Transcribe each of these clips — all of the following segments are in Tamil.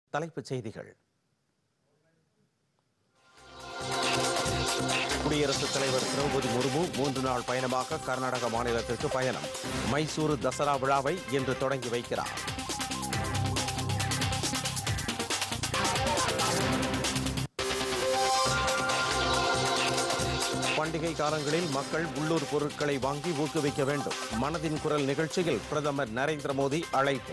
தலைப்புச் செய்திகள் குடியரசுத் தலைவர் திரௌபதி முர்மு மூன்று நாள் பயணமாக கர்நாடக மாநிலத்திற்கு பயணம் மைசூரு தசரா விழாவை இன்று தொடங்கி வைக்கிறார் பண்டிகை காலங்களில் மக்கள் உள்ளூர் பொருட்களை வாங்கி ஊக்குவிக்க வேண்டும் மனதின் குரல் நிகழ்ச்சியில் பிரதமர் நரேந்திர மோடி அழைப்பு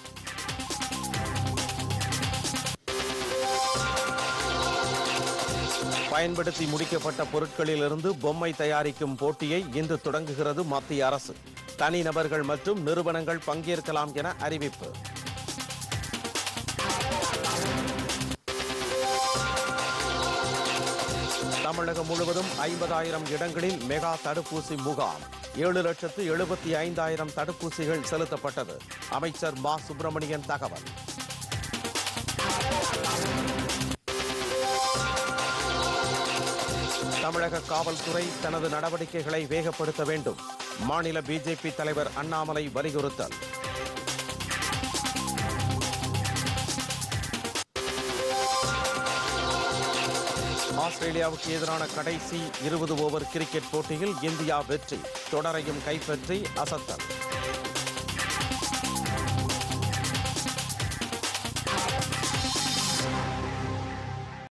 பயன்படுத்தி முடிக்கப்பட்ட பொருட்களிலிருந்து பொம்மை தயாரிக்கும் போட்டியை இன்று தொடங்குகிறது மத்திய அரசு தனிநபர்கள் மற்றும் நிறுவனங்கள் பங்கேற்கலாம் என அறிவிப்பு தமிழகம் முழுவதும் ஐம்பதாயிரம் இடங்களில் மெகா தடுப்பூசி முகாம் ஏழு லட்சத்து எழுபத்தி ஐந்தாயிரம் தடுப்பூசிகள் செலுத்தப்பட்டது அமைச்சர் மா சுப்பிரமணியன் தகவல் தமிழக காவல்துறை தனது நடவடிக்கைகளை வேகப்படுத்த வேண்டும் மாநில பிஜேபி தலைவர் அண்ணாமலை வலியுறுத்தல் ஆஸ்திரேலியாவுக்கு எதிரான கடைசி இருபது ஓவர் கிரிக்கெட் போட்டியில் இந்தியா வெற்றி தொடரையும் கைப்பற்றி அசத்தல்